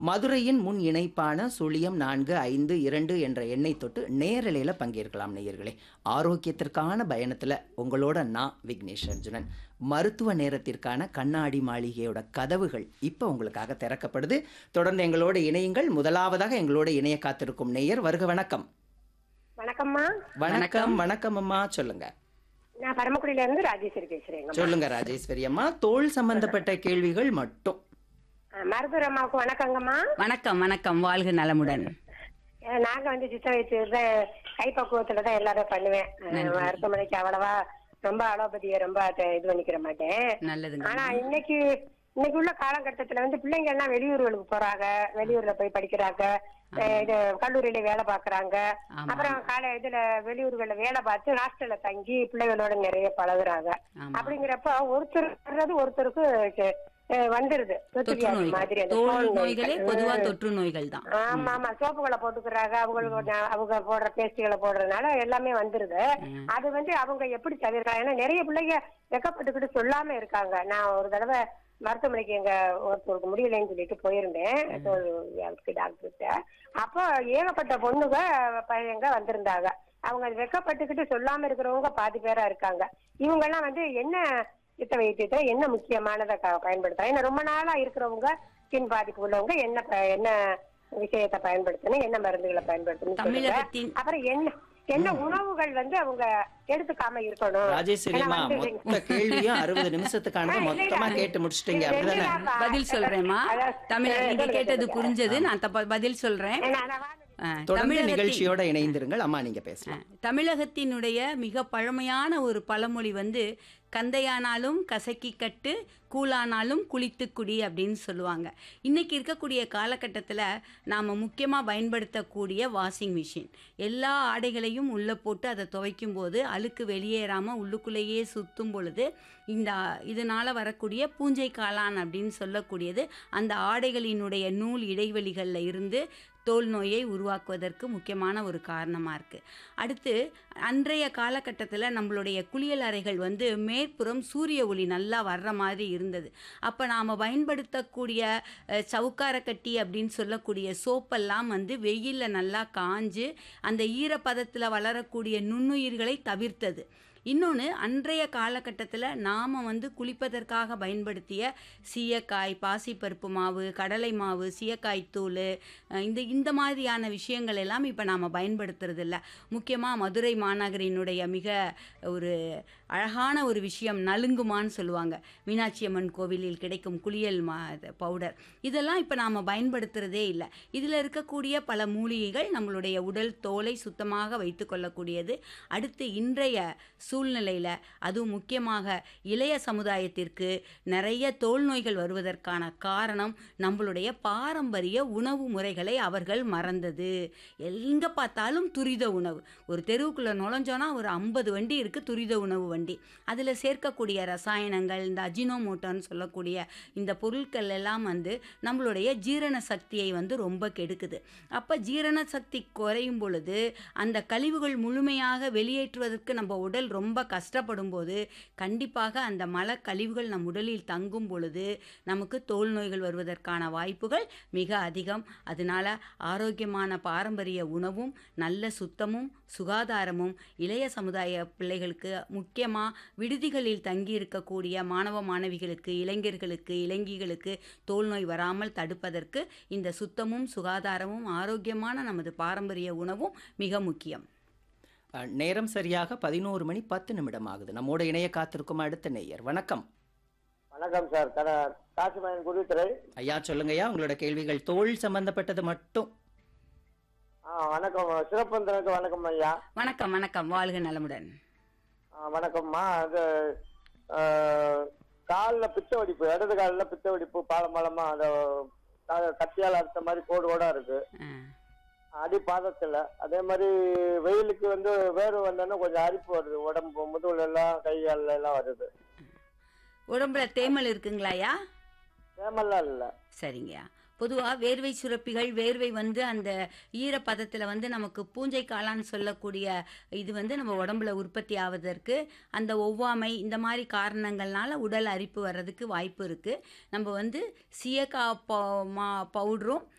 மதுரையின் முன் இணைப்பான சுழியம் நான்கு ஐந்து இரண்டு என்ற எண்ணை தொட்டு நேரலையில் பங்கேற்கலாம் நேயர்களே ஆரோக்கியத்திற்கான பயணத்தில் உங்களோட நான் விக்னேஷ் அர்ஜுனன் மருத்துவ நேரத்திற்கான கண்ணாடி மாளிகையோட கதவுகள் இப்போ உங்களுக்காக திறக்கப்படுது தொடர்ந்து எங்களோட இணையுங்கள் முதலாவதாக எங்களோட இணைய காத்திருக்கும் நேயர் வருக வணக்கம் வணக்கம்மா வணக்கம் வணக்கம் அம்மா சொல்லுங்க நான் பரமக்குடியில இருந்து ராஜேஸ்வரி பேசுறேங்க சொல்லுங்க ராஜேஸ்வரி அம்மா தோல் சம்பந்தப்பட்ட கேள்விகள் மட்டும் மருத்துவர் அம்மாவுக்கு வணக்கங்கம்மா வணக்கம் வணக்கம் வாழ்க நலமுடன் அஹ் நாங்க வந்து சித்த வைத்தியர் கைப்பக்குவத்துல தான் எல்லாரும் பண்ணுவேன் அஹ் மருத்துவமனைக்கு அவ்வளவா ரொம்ப அலோபதியை ரொம்ப அத- இது பண்ணிக்கிற மாட்டேன் நல்லதுங்க ஆனா இன்னைக்கு இன்னைக்கு உள்ள காலகட்டத்துல வந்து பிள்ளைங்க எல்லாம் வெளியூர்களுக்கு போறாங்க வெளியூர்ல போய் படிக்கிறாங்க அஹ் இது கல்லூரியில வேலை பாக்குறாங்க ஆமா. அப்புறம் காலை இதுல வெளியூர்கள்ல வேலை பார்த்து ஹாஸ்டல்ல தங்கி பிள்ளைகளோட நிறைய பழகுறாங்க ஆமா. அப்படிங்கிறப்ப ஒருத்தர் வர்றது ஒருத்தருக்கு அஹ், வந்துருது தொற்று தொற்று மாதிரி நோய்கள் அந்த தோல் தோல் நோய்களே நோய்கள். பொதுவா தொற்று நோய்கள் தான் ஆமா ஆமா சோப்புகளை போட்டுக்கிறாங்க அவங்களுக்கு கொஞ்சம் அவங்க போடுற பேஸ்டுகளை போடுறதுனால எல்லாமே வந்துருது ம். அது வந்து அவங்க எப்படி தவிர்க்கலாம் ஏன்னா நிறைய பிள்ளைங்க வெக்கப்பட்டுக்கிட்டு சொல்லாம இருக்காங்க நான் ஒரு தடவை மருத்துவமனைக்கு எங்க ஒருத்தருக்கு முடியலைன்னு சொல்லிட்டு போயிருந்தேன் டாக்டர்கிட்ட அப்போ ஏகப்பட்ட பொண்ணுங்க பையங்க வந்திருந்தாங்க அவங்க அது வெக்கப்பட்டுக்கிட்டு சொல்லாம இருக்கிறவங்க பாதி பேரா இருக்காங்க இவங்க எல்லாம் வந்து என்ன சித்த வைத்தியத்தை என்ன முக்கியமானதை க- பயன்படுத்தலாம் ஏன்னா ரொம்ப நாளா இருக்கிறவங்க ஸ்கின் பாதிப்பு உள்ளவங்க என்ன ப- என்ன விஷயத்தை பயன்படுத்தணும் என்ன மருந்துகளை பயன்படுத்தணும் சொல்லுங்க. தமிழகத்தின் அப்புறம் என்ன என்ன உணவுகள் வந்து அவங்க எடுத்துக்காம இருக்கணும் ராஜேஸ்வரி ஏன்னா அம்மா வந்து- மொத்த கேள்வியும் அறுபது நிமிஷத்துக்கானது ஆ, மொத்தமா இல்லைடா. கேட்டு முடிச்சிட்டீங்க இது அப்படிதானே வெண்ணிலாப்பா. பதில் சொல்றேன்மா அதான், தமிழ் நீங்க சொல்லுங்க, கேட்டது சொல்லுங்க. புரிஞ்சது நான் தப்ப பதில் சொல்றேன் ஏன்னா, நான் வானொலி- ஆ, தொடர்ந்து தமிழகத்தின் நிகழ்ச்சியோட இணைந்திருங்கள் அம்மா நீங்க பேசலாம் தமிழகத்தினுடைய மிக பழமையான ஒரு பழமொழி வந்து கந்தையானாலும் கசக்கி கட்டு கூழானாலும் குளித்து குடி அப்படின்னு சொல்லுவாங்க இன்னைக்கு இருக்கக்கூடிய காலகட்டத்தில் நாம் முக்கியமாக பயன்படுத்தக்கூடிய வாஷிங் மிஷின் எல்லா ஆடைகளையும் உள்ளே போட்டு அதை துவைக்கும் போது அழுக்கு வெளியேறாமல் உள்ளுக்குள்ளேயே சுற்றும் பொழுது இந்த இதனால் வரக்கூடிய பூஞ்சை காளான் அப்படின்னு சொல்லக்கூடியது அந்த ஆடைகளினுடைய நூல் இடைவெளிகளில் இருந்து தோல் நோயை உருவாக்குவதற்கு முக்கியமான ஒரு காரணமாக இருக்குது அடுத்து அன்றைய காலகட்டத்தில் நம்மளுடைய குளியல் அறைகள் வந்து மேற்புறம் சூரிய ஒளி நல்லா வர்ற மாதிரி இருந்தது அப்போ நாம் பயன்படுத்தக்கூடிய அஹ், சவுக்காரக்கட்டி அப்படின்னு சொல்லக்கூடிய சோப்பெல்லாம் வந்து வெயிலில் நல்லா காஞ்சு அந்த ஈரப்பதத்தில் வளரக்கூடிய நுண்ணுயிர்களை தவிர்த்தது இன்னொன்று அன்றைய காலகட்டத்தில் நாம் வந்து குளிப்பதற்காக பயன்படுத்திய சீயக்காய் பாசிப்பருப்பு மாவு கடலை மாவு சீயக்காய் தூள் அஹ் இந்த இந்த மாதிரியான விஷயங்கள் எல்லாம் இப்போ நாம் பயன்படுத்துறது இல்ல முக்கியமாக மதுரை மாநகரினுடைய மிக ஒரு அழகான ஒரு விஷயம் நலுங்குமான்னு சொல்லுவாங்க மீனாட்சி அம்மன் கோவிலில் கிடைக்கும் குளியல் மா பவுடர் இதெல்லாம் இப்போ நாம் பயன்படுத்துகிறதே இல்லை இதில் இருக்கக்கூடிய பல மூலிகைகள் நம்மளுடைய உடல் தோலை சுத்தமாக வைத்துக்கொள்ளக்கூடியது அடுத்து இன்றைய சூழ்நிலையில் அதுவும் முக்கியமாக இளைய சமுதாயத்திற்கு நிறைய தோல் நோய்கள் வருவதற்கான காரணம் நம்மளுடைய பாரம்பரிய உணவு முறைகளை அவர்கள் மறந்தது எங்கே பார்த்தாலும் துரித உணவு ஒரு தெருவுக்குள்ளே நுழைஞ்சோன்னா ஒரு ஐம்பது வண்டி இருக்குது துரித உணவு வண்டி அதில் சேர்க்கக்கூடிய ரசாயனங்கள் இந்த அஜினோமோட்டோன்னு சொல்லக்கூடிய இந்த பொருட்கள் எல்லாம் வந்து நம்மளுடைய ஜீரண சக்தியை வந்து ரொம்ப கெடுக்குது அப்போ ஜீரண சக்தி குறையும் பொழுது அந்த கழிவுகள் முழுமையாக வெளியேற்றுவதற்கு நம்ம உடல் ரொம்ப கஷ்டப்படும் போது கண்டிப்பாக அந்த மல கழிவுகள் நம் உடலில் தங்கும் பொழுது நமக்கு தோல் நோய்கள் வருவதற்கான வாய்ப்புகள் மிக அதிகம் அதனால ஆரோக்கியமான பாரம்பரிய உணவும் நல்ல சுத்தமும் சுகாதாரமும் இளைய சமுதாய பிள்ளைகளுக்கு முக்கியமாக விடுதிகளில் தங்கி இருக்கக்கூடிய மாணவ மாணவிகளுக்கு இளைஞர்களுக்கு இளைஞிகளுக்கு தோல் நோய் வராமல் தடுப்பதற்கு இந்த சுத்தமும் சுகாதாரமும் ஆரோக்கியமான நமது பாரம்பரிய உணவும் மிக முக்கியம் அஹ், நேரம் சரியாக பதினோரு மணி பத்து நிமிடம் ஆகுது நம்மோட இணைய காத்திருக்கும் அடுத்த நேயர் வணக்கம் வணக்கம் சார் கட காசிமயன் குருத்துறை ஐயா சொல்லுங்கய்யா உங்களோட கேள்விகள் தோல் சம்பந்தப்பட்டது மட்டும் ஆ வணக்கம் சிறப்பந்தனுக்கு வணக்கம் ஐயா வணக்கம் வணக்கம் வாழ்க நலமுடன் ஆ, வணக்கம்மா அது காலில் பித்த வெடிப்பு இடது காலில் பித்த வெடிப்பு பாலம் பாலமா அந்த க- கத்தியால் அறுத்த மாதிரி கோடு கோடா இருக்கு ஆ. அடி பாதத்துல அதே மாதிரி வெயிலுக்கு வந்து வேர்வை வந்தோன்னா கொஞ்சம் அரிப்பு வருது உடம்பு முதுகுல எல்லாம் கை கால்ல எல்லாம் வருது உடம்புல தேமல் இருக்குங்களாயா தேமெல்லாம் இல்லை சரிங்கய்யா பொதுவாக வேர்வை சுரப்பிகள் வேர்வை வந்து அந்த ஈரப்பதத்தில் வந்து நமக்கு பூஞ்சை காளான்னு சொல்லக்கூடிய இது வந்து நம்ம உடம்புல உற்பத்தி ஆவதற்கு அந்த ஒவ்வாமை இந்த மாதிரி காரணங்கள்னால உடல் அரிப்பு வர்றதுக்கு வாய்ப்பு இருக்குது நம்ம வந்து சீயக்காய் பவு மா பவுட்ரும்